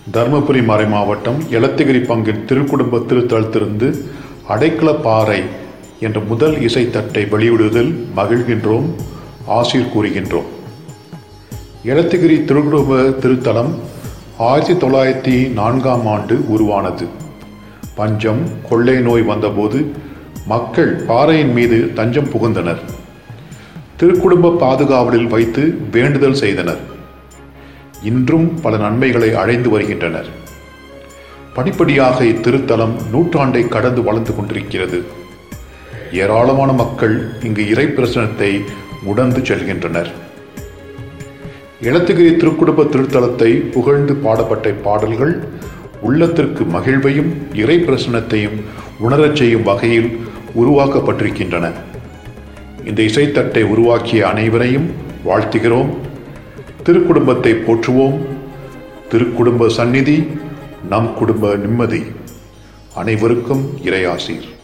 தருமபுரி மறைமாவட்டம் எலத்திகிரி பங்கின் திருக்குடும்ப திருத்தலத்திலிருந்து அடைக்கலப்பாறை என்ற முதல் இசைத்தட்டை வெளியிடுவதில் மகிழ்கின்றோம் ஆசீர் கூறுகின்றோம் எலத்திகிரி திருக்குடும்ப திருத்தலம் ஆயிரத்தி தொள்ளாயிரத்தி நான்காம் ஆண்டு உருவானது பஞ்சம் கொள்ளை நோய் வந்தபோது மக்கள் பாறையின் மீது தஞ்சம் புகுந்தனர் திருக்குடும்ப பாதுகாவலில் வைத்து வேண்டுதல் செய்தனர் இன்றும் பல நன்மைகளை அடைந்து வருகின்றனர் படிப்படியாக இத்திருத்தலம் நூற்றாண்டை கடந்து வளர்ந்து கொண்டிருக்கிறது ஏராளமான மக்கள் இங்கு இறை பிரசனத்தை உணர்ந்து செல்கின்றனர் இளத்துகிரி திருக்குடும்ப திருத்தலத்தை புகழ்ந்து பாடப்பட்ட பாடல்கள் உள்ளத்திற்கு மகிழ்வையும் இறை பிரசனத்தையும் உணரச் செய்யும் வகையில் உருவாக்கப்பட்டிருக்கின்றன இந்த இசைத்தட்டை உருவாக்கிய அனைவரையும் வாழ்த்துகிறோம் திருக்குடும்பத்தை போற்றுவோம் திருக்குடும்ப சந்நிதி நம் குடும்ப நிம்மதி அனைவருக்கும் இறையாசீர்